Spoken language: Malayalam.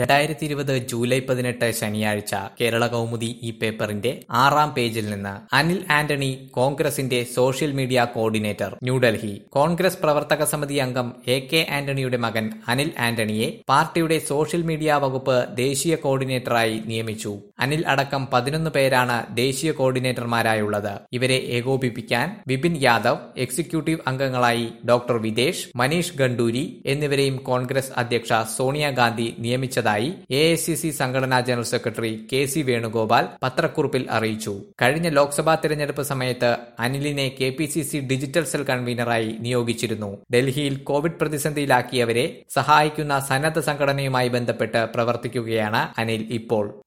രണ്ടായിരത്തി ഇരുപത് ജൂലൈ പതിനെട്ട് ശനിയാഴ്ച കേരള കൗമുദി ഈ പേപ്പറിന്റെ ആറാം പേജിൽ നിന്ന് അനിൽ ആന്റണി കോൺഗ്രസിന്റെ social media coordinator New Delhi Congress പ്രവർത്തക സമിതി അംഗം എ കെ ആന്റണിയുടെ മകൻ അനിൽ ആന്റണിയെ പാർട്ടിയുടെ സോഷ്യൽ മീഡിയ വകുപ്പ് ദേശീയ കോർഡിനേറ്ററായി നിയമിച്ചു അനിൽ അടക്കം പതിനൊന്ന് പേരാണ് ദേശീയ കോർഡിനേറ്റർമാരായുള്ളത് ഇവരെ ഏകോപിപ്പിക്കാൻ വിപിൻ യാദവ് എക്സിക്യൂട്ടീവ് അംഗങ്ങളായി ഡോക്ടർ വിദേശ് മനീഷ് ഗണ്ടൂരി എന്നിവരെയും കോൺഗ്രസ് അധ്യക്ഷ സോണിയാഗാന്ധി നിയമിച്ചതായി എ സംഘടനാ general secretary K C Venugopal പത്രക്കുറിപ്പിൽ അറിയിച്ചു കഴിഞ്ഞ ലോക്സഭാ തെരഞ്ഞെടുപ്പ് സമയത്ത് അനിലിനെ K P C C digital cell കൺവീനറായി നിയോഗിച്ചിരുന്നു ഡൽഹിയിൽ കോവിഡ് പ്രതിസന്ധിയിലാക്കിയവരെ സഹായിക്കുന്ന സന്നദ്ധ സംഘടനയുമായി ബന്ധപ്പെട്ട് പ്രവർത്തിക്കുകയാണ് അനിൽ ഇപ്പോൾ